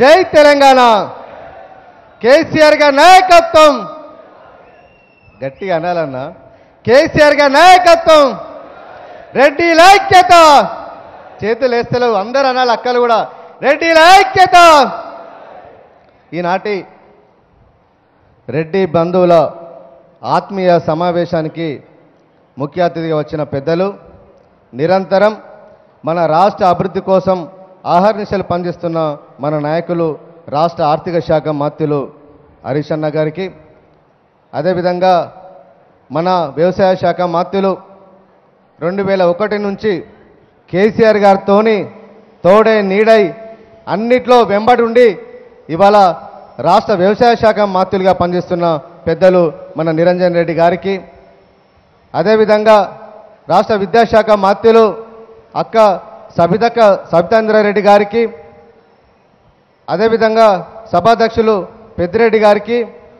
జై తెలంగాణ కేసీఆర్ గారి నాయకత్వం గట్టిగా అనాలన్నా కేసీఆర్ గారి నాయకత్వం రెడ్డి ఐక్యత చేతులు వేస్తలేవు అందరు అనాలి అక్కలు కూడా రెడ్డి ఐక్యత ఈనాటి రెడ్డి బంధువుల ఆత్మీయ సమావేశానికి ముఖ్య అతిథిగా వచ్చిన పెద్దలు నిరంతరం మన రాష్ట్ర అభివృద్ధి కోసం ఆహర్నిశలు పనిచేస్తున్న మన నాయకులు రాష్ట్ర ఆర్థిక శాఖ మంత్రులు హరీష్ అన్న గారికి అదేవిధంగా మన వ్యవసాయ శాఖ మంత్రులు రెండు వేల ఒకటి నుంచి కేసీఆర్ గారితోని తోడే నీడై అన్నిట్లో వెంబడి ఉండి ఇవాళ రాష్ట్ర వ్యవసాయ శాఖ మంత్రులుగా పనిచేస్తున్న పెద్దలు మన నిరంజన్ రెడ్డి గారికి అదేవిధంగా రాష్ట్ర విద్యాశాఖ మంత్రులు అక్క సబితక్క సబితాంద్రారెడ్డి గారికి అదేవిధంగా సభాధ్యక్షులు పెద్దిరెడ్డి గారికి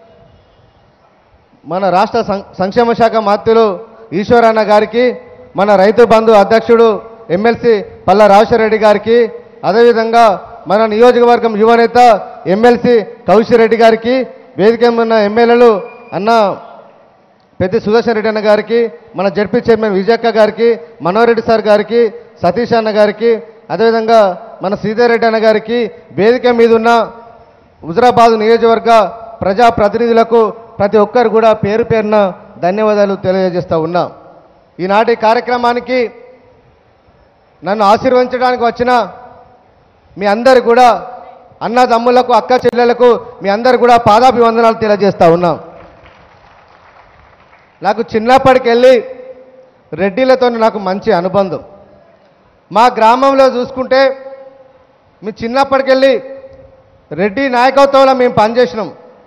మన రాష్ట్ర సం- సంక్షేమ శాఖ మంత్రులు ఈశ్వరన్న గారికి మన రైతు బంధు అధ్యక్షుడు ఎమ్మెల్సీ పల్ల రాజశేఖరరెడ్డి గారికి అదేవిధంగా మన నియోజకవర్గం యువనేత ఎమ్మెల్సీ కౌశిరెడ్డి గారికి వేదిక మీద ఉన్న ఎమ్మెల్యేలు అన్న పెద్ద సుదర్శన్ రెడ్డి అన్న గారికి మన జడ్పీ చైర్మన్ విజయక్క గారికి మనోహరెడ్డి సార్ గారికి సతీష్ అన్న గారికి అదేవిధంగా మన శ్రీధర్ రెడ్డి అన్న గారికి వేదిక మీద ఉన్న హుజరాబాద్ నియోజకవర్గ ప్రజా ప్రతినిధులకు ప్రతి ఒక్కరు కూడా పేరు పేరున ధన్యవాదాలు తెలియజేస్తూ ఉన్నా ఈనాటి కార్యక్రమానికి నన్ను ఆశీర్వదించడానికి వచ్చిన మీ అందరు కూడా అన్నదమ్ములకు అక్క చెల్లెలకు మీ అందరు కూడా పాదాభివందనాలు తెలియజేస్తా ఉన్నాం నాకు చిన్నప్పటికి వెళ్ళి రెడ్డిలతో నాకు మంచి అనుబంధం మా గ్రామంలో చూసుకుంటే మీ చిన్నప్పటికెళ్ళి రెడ్డి నాయకత్వంలో మేము పనిచేసినాం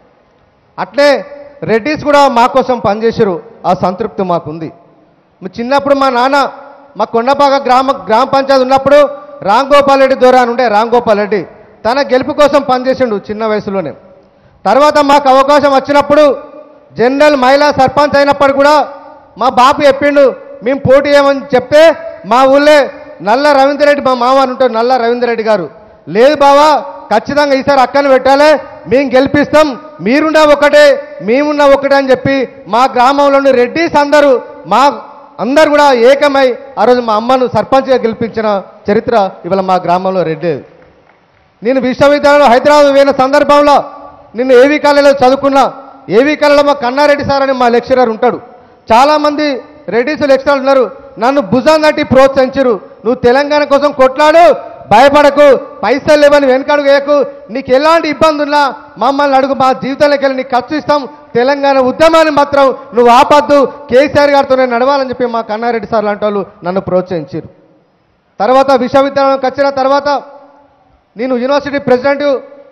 అట్లే రెడ్డిస్ కూడా మా కోసం పనిచేసారు ఆ సంతృప్తి మాకుంది మీ చిన్నప్పుడు మా నాన్న మా కొండపాక గ్రామ గ్రామ పంచాయతీ ఉన్నప్పుడు రామ్ గోపాల్ రెడ్డి దూరా అని ఉండే రామ్ గోపాల్ రెడ్డి తన గెలుపు కోసం పనిచేసిండు చిన్న వయసులోనే తర్వాత మాకు అవకాశం వచ్చినప్పుడు జనరల్ మహిళా సర్పంచ్ అయినప్పుడు కూడా మా బాపు చెప్పిండు మేము పోటీ చేయమని చెప్తే మా ఊళ్ళే నల్ల రవీందర్ రెడ్డి మా మామ అని ఉంటాడు నల్ల రవీందర్ రెడ్డి గారు లేదు బావా ఖచ్చితంగా ఈసారి అక్కను పెట్టాలి మేము గెలిపిస్తాం మీరున్న ఒకటే మేమున్న ఒకటే అని చెప్పి మా గ్రామంలోని రెడ్డిస్ అందరూ మా అందరు కూడా ఏకమై ఆ రోజు మా అమ్మను సర్పంచ్గా గెలిపించిన చరిత్ర ఇవాళ మా గ్రామంలో రెడ్డి నేను విశ్వవిద్యాలయంలో హైదరాబాద్ పోయిన సందర్భంలో నిన్ను ఏవీ కాలేజీలో చదువుకున్నా ఏవీ కాలేజీలో మా కన్నారెడ్డి సార్ అని మా లెక్చరర్ ఉంటాడు చాలామంది రెడ్డిస్ లెక్చరర్ ఉన్నారు నన్ను భుజం తట్టి ప్రోత్సహించరు నువ్వు తెలంగాణ కోసం కొట్లాడు భయపడకు పైసలు లేవని వెనకడుగు వేయకు నీకు ఎలాంటి ఇబ్బంది ఉన్నా మమ్మల్ని అడుగు మా జీవితంలోకి వెళ్ళి నీకు ఖర్చు ఇస్తాం తెలంగాణ ఉద్యమాన్ని మాత్రం నువ్వు ఆపద్దు కేసీఆర్ గారితో నేను నడవాలని చెప్పి మా కన్నారెడ్డి సార్ లాంటి వాళ్ళు నన్ను ప్రోత్సహించారు తర్వాత విశ్వవిద్యాలయంకి వచ్చిన తర్వాత నేను యూనివర్సిటీ ప్రెసిడెంట్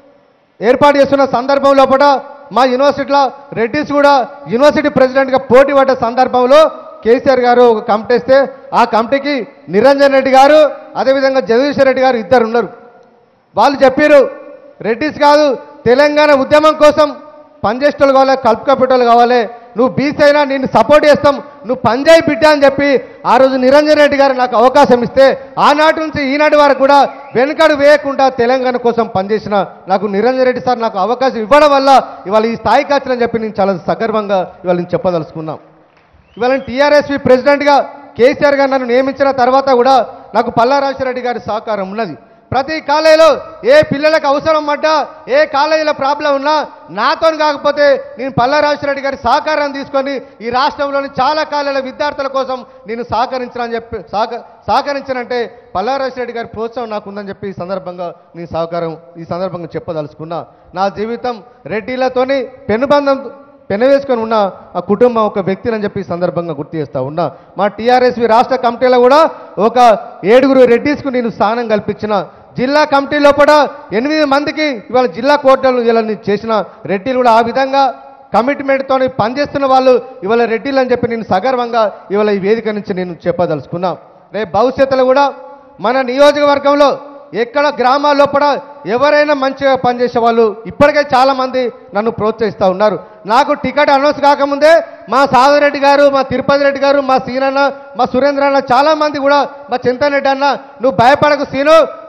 ఏర్పాటు చేస్తున్న సందర్భం లోపల మా యూనివర్సిటీలో రెడ్డిస్ కూడా యూనివర్సిటీ ప్రెసిడెంట్గా పోటీ పడ్డ సందర్భంలో కేసీఆర్ గారు ఒక కమిటీ ఇస్తే ఆ కమిటీకి నిరంజన్ రెడ్డి గారు అదేవిధంగా జగదీశ్వర్ రెడ్డి గారు ఇద్దరు ఉన్నారు వాళ్ళు చెప్పారు రెడ్డిస్ కాదు తెలంగాణ ఉద్యమం కోసం పనిచేసేటోళ్ళు కావాలి కలుపుకపోయేటోళ్ళు కావాలి నువ్వు బీసీ అయినా నేను సపోర్ట్ చేస్తాం నువ్వు పంజాయి బిడ్డ అని చెప్పి ఆ రోజు నిరంజన్ రెడ్డి గారు నాకు అవకాశం ఇస్తే ఆనాటి నుంచి ఈనాటి వరకు కూడా వెనుకడు వేయకుండా తెలంగాణ కోసం పనిచేసిన నాకు నిరంజన్ రెడ్డి సార్ నాకు అవకాశం ఇవ్వడం వల్ల ఇవాళ ఈ స్థాయికి వచ్చినని చెప్పి నేను చాలా సగర్వంగా ఇవాళ నేను చెప్పదలుచుకున్నాం ఇవాళ టీఆర్ఎస్పీ ప్రెసిడెంట్గా కేసీఆర్ గారు నన్ను నియమించిన తర్వాత కూడా నాకు పల్లా రాజశేఖరరెడ్డి గారి సహకారం ఉన్నది ప్రతి కాలేజీలో ఏ పిల్లలకు అవసరం పడ్డా ఏ కాలేజీలో ప్రాబ్లం ఉన్నా నాతో కాకపోతే నేను పల్లా రాజశేఖరరెడ్డి గారి సహకారం తీసుకొని ఈ రాష్ట్రంలోని చాలా కాలేజీల విద్యార్థుల కోసం నేను సహకరించాలని చెప్పి సహక సహకరించానంటే పల్లా రాజశేఖరరెడ్డి గారి ప్రోత్సాహం నాకు ఉందని చెప్పి ఈ సందర్భంగా నేను సహకారం ఈ సందర్భంగా చెప్పదలుచుకున్నా నా జీవితం రెడ్డిలతోని పెనుబంధం పెనవేసుకొని ఉన్న ఆ కుటుంబం ఒక వ్యక్తిని అని చెప్పి ఈ సందర్భంగా గుర్తు చేస్తా ఉన్నా మా టీఆర్ఎస్వి రాష్ట్ర కమిటీలో కూడా ఒక ఏడుగురు రెడ్డిస్కు నేను స్థానం కల్పించిన జిల్లా కమిటీ లోపల ఎనిమిది మందికి ఇవాళ జిల్లా కోర్టులు ఇలా నేను చేసిన రెడ్డిలు కూడా ఆ విధంగా కమిట్మెంట్తో పనిచేస్తున్న వాళ్ళు ఇవాళ రెడ్డిలు అని చెప్పి నేను సగర్వంగా ఇవాళ ఈ వేదిక నుంచి నేను చెప్పదలుచుకున్నా రేపు భవిష్యత్తులో కూడా మన నియోజకవర్గంలో ఎక్కడ గ్రామాల లోపల ఎవరైనా మంచిగా పనిచేసే వాళ్ళు ఇప్పటికే చాలా మంది నన్ను ప్రోత్సహిస్తూ ఉన్నారు నాకు టికెట్ అనౌన్స్ కాకముందే మా సాగరెడ్డి గారు మా తిరుపతి రెడ్డి గారు మా సీనన్న మా సురేంద్ర అన్న చాలా మంది కూడా మా చింతన్ రెడ్డి అన్న నువ్వు భయపడకు సీను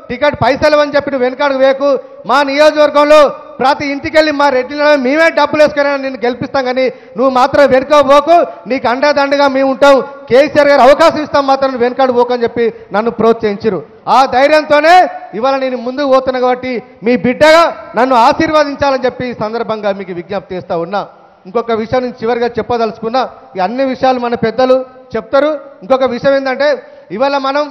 టికెట్ పైసలు అని చెప్పి నువ్వు వెనకాడుకు వేకు మా నియోజకవర్గంలో ప్రతి ఇంటికి వెళ్ళి మా రెడ్డిలో మేమే డబ్బులు వేసుకొని నేను గెలిపిస్తాం కానీ నువ్వు మాత్రం వెనుక పోకు నీకు అండదండగా మేము ఉంటాం కేసీఆర్ గారు అవకాశం ఇస్తాం మాత్రం నువ్వు వెనకాడు పోకు అని చెప్పి నన్ను ప్రోత్సహించరు ఆ ధైర్యంతోనే ఇవాళ నేను ముందుకు పోతున్నా కాబట్టి మీ బిడ్డగా నన్ను ఆశీర్వదించాలని చెప్పి ఈ సందర్భంగా మీకు విజ్ఞప్తి చేస్తా ఉన్నా ఇంకొక విషయం నేను చివరిగా చెప్పదలుచుకున్నా ఈ అన్ని విషయాలు మన పెద్దలు చెప్తారు ఇంకొక విషయం ఏంటంటే ఇవాళ మనం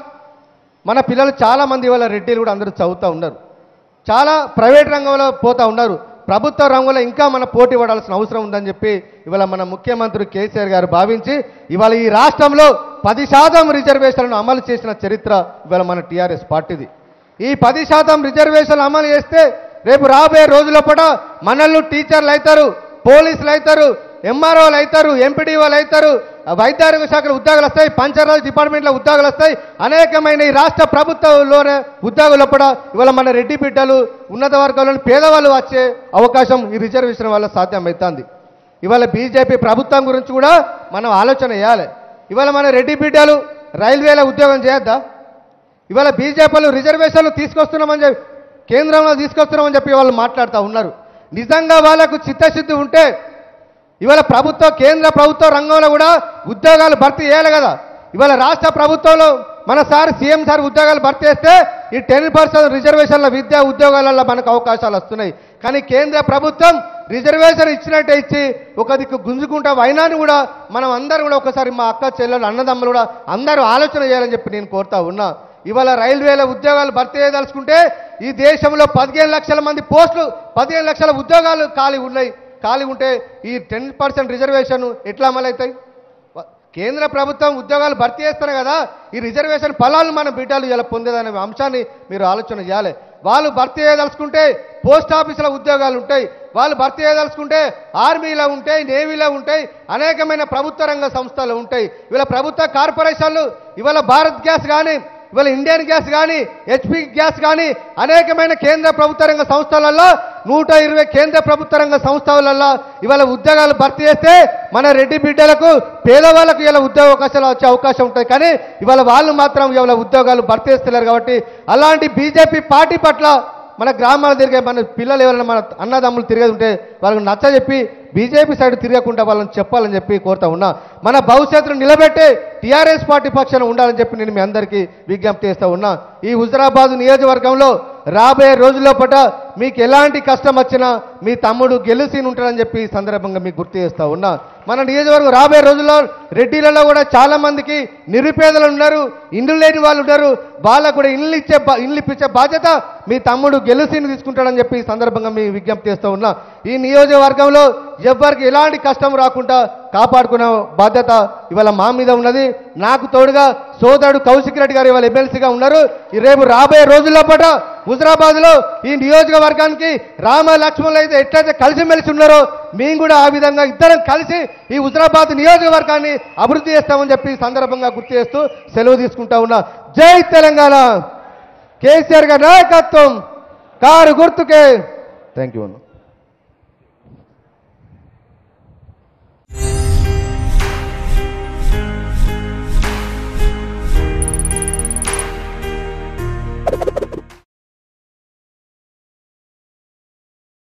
మన పిల్లలు చాలా మంది ఇవాళ రెడ్డిలు కూడా అందరూ చదువుతూ ఉన్నారు చాలా ప్రైవేట్ రంగంలో పోతా ఉన్నారు ప్రభుత్వ రంగంలో ఇంకా మన పోటీ పడాల్సిన అవసరం ఉందని చెప్పి ఇవాళ మన ముఖ్యమంత్రి కేసీఆర్ గారు భావించి ఇవాళ ఈ రాష్ట్రంలో పది శాతం రిజర్వేషన్లను అమలు చేసిన చరిత్ర ఇవాళ మన టీఆర్ఎస్ పార్టీది ఈ పది శాతం రిజర్వేషన్లు అమలు చేస్తే రేపు రాబోయే రోజుల పూట మనల్ని టీచర్లు అవుతారు పోలీసులు అవుతారు ఎంఆర్ఓలు అవుతారు ఎంపీడీఓలు అవుతారు వైద్యారోగ్య శాఖలో ఉద్యోగాలు వస్తాయి పంచాయతీరాజ్ డిపార్ట్మెంట్లో ఉద్యోగాలు వస్తాయి అనేకమైన ఈ రాష్ట్ర ప్రభుత్వంలోనే ఉద్యోగులు కూడా ఇవాళ మన రెడ్డి బిడ్డలు ఉన్నత వర్గాల్లోని పేదవాళ్ళు వచ్చే అవకాశం ఈ రిజర్వేషన్ వల్ల సాధ్యమవుతుంది ఇవాళ బీజేపీ ప్రభుత్వం గురించి కూడా మనం ఆలోచన చేయాలి ఇవాళ మన రెడ్డి బిడ్డలు రైల్వేలో ఉద్యోగం చేయొద్దా ఇవాళ బీజేపీలు రిజర్వేషన్లు తీసుకొస్తున్నామని చెప్పి కేంద్రంలో తీసుకొస్తున్నామని చెప్పి వాళ్ళు మాట్లాడుతూ ఉన్నారు నిజంగా వాళ్ళకు చిత్తశుద్ధి ఉంటే ఇవాళ ప్రభుత్వ కేంద్ర ప్రభుత్వ రంగంలో కూడా ఉద్యోగాలు భర్తీ చేయాలి కదా ఇవాళ రాష్ట్ర ప్రభుత్వంలో మన సార్ సీఎం సార్ ఉద్యోగాలు భర్తీ చేస్తే ఈ టెన్ పర్సెంట్ రిజర్వేషన్ల విద్యా ఉద్యోగాలలో మనకు అవకాశాలు వస్తున్నాయి కానీ కేంద్ర ప్రభుత్వం రిజర్వేషన్ ఇచ్చినట్టే ఇచ్చి ఒక దిక్కు గుంజుకుంటా వైనాన్ని కూడా మనం అందరం కూడా ఒకసారి మా అక్క చెల్లెలు అన్నదమ్ములు కూడా అందరూ ఆలోచన చేయాలని చెప్పి నేను కోరుతా ఉన్నా ఇవాళ రైల్వేల ఉద్యోగాలు భర్తీ చేయదలుచుకుంటే ఈ దేశంలో పదిహేను లక్షల మంది పోస్టులు పదిహేను లక్షల ఉద్యోగాలు ఖాళీ ఉన్నాయి ఖాళీ ఉంటే ఈ టెన్ పర్సెంట్ రిజర్వేషన్ ఎట్లా అమలవుతాయి వ- కేంద్ర ప్రభుత్వం ఉద్యోగాలు భర్తీ చేస్తారు కదా ఈ రిజర్వేషన్ ఫలాలు మన బిడ్డలు ఇలా పొందేదనే అంశాన్ని మీరు ఆలోచన చేయాలి వాళ్ళు భర్తీ చేయదలుచుకుంటే పోస్ట్ ఆఫీసుల ఉద్యోగాలు ఉంటాయి వాళ్ళు భర్తీ చేయదలుచుకుంటే ఆర్మీలో ఉంటాయి నేవీలో ఉంటాయి అనేకమైన ప్రభుత్వ రంగ సంస్థలు ఉంటాయి ఇవాళ ప్రభుత్వ కార్పొరేషన్లు ఇవాళ భారత్ గ్యాస్ కానీ ఇవాళ ఇండియన్ గ్యాస్ కానీ హెచ్పి గ్యాస్ కానీ అనేకమైన కేంద్ర ప్రభుత్వ రంగ సంస్థలలో నూట ఇరవై కేంద్ర ప్రభుత్వ రంగ సంస్థలలో ఇవాళ ఉద్యోగాలు భర్తీ చేస్తే మన రెడ్డి బిడ్డలకు పేదవాళ్ళకు ఇలా ఉద్యోగ అవకాశాలు వచ్చే అవకాశం ఉంటాయి కానీ ఇవాళ వాళ్ళు మాత్రం ఇవాళ ఉద్యోగాలు భర్తీ చేస్తలేరు కాబట్టి అలాంటి బీజేపీ పార్టీ పట్ల మన గ్రామాలు తిరిగే మన పిల్లలు ఎవరైనా మన అన్నదమ్ములు తిరిగేది ఉంటే వాళ్ళకి నచ్చ చెప్పి బీజేపీ సైడ్ తిరగకుండా వాళ్ళని చెప్పాలని చెప్పి కోరుతా ఉన్నా మన భవిష్యత్తును నిలబెట్టే టీఆర్ఎస్ పార్టీ పక్షాన ఉండాలని చెప్పి నేను మీ అందరికీ విజ్ఞప్తి చేస్తా ఉన్నా ఈ హుజరాబాద్ నియోజకవర్గంలో రాబోయే రోజుల్లో పట మీకు ఎలాంటి కష్టం వచ్చినా మీ తమ్ముడు గెలిచి ఉంటాడని చెప్పి ఈ సందర్భంగా మీకు గుర్తు చేస్తా ఉన్నా మన నియోజకవర్గం రాబోయే రోజుల్లో రెడ్డిలలో కూడా చాలా మందికి నిరుపేదలు ఉన్నారు ఇండ్లు లేని వాళ్ళు ఉన్నారు వాళ్ళకు కూడా ఇల్లు ఇచ్చే బా- ఇల్లు ఇప్పించే బాధ్యత మీ తమ్ముడు గెలుసీని తీసుకుంటాడని చెప్పి ఈ సందర్భంగా మీ విజ్ఞప్తి చేస్తూ ఉన్నా ఈ నియోజకవర్గంలో ఎవ్వరికి ఎలాంటి కష్టం రాకుండా కాపాడుకునే బాధ్యత ఇవాళ మా మీద ఉన్నది నాకు తోడుగా సోదరుడు కౌశిక్ రెడ్డి గారు ఇవాళ ఎమ్మెల్సీగా ఉన్నారు ఈ రేపు రాబోయే రోజుల్లో పాట హుజరాబాద్ లో ఈ నియోజకవర్గానికి రామ లక్ష్మణులు అయితే ఎట్లయితే కలిసిమెలిసి ఉన్నారో మేము కూడా ఆ విధంగా ఇద్దరం కలిసి ఈ హుజరాబాద్ నియోజకవర్గాన్ని అభివృద్ధి చేస్తామని చెప్పి ఈ సందర్భంగా గుర్తు చేస్తూ సెలవు తీసుకుంటా ఉన్నా జై తెలంగాణ కేసీఆర్ గారి నాయకత్వం కారు గుర్తుకే థ్యాంక్ యూ అన్న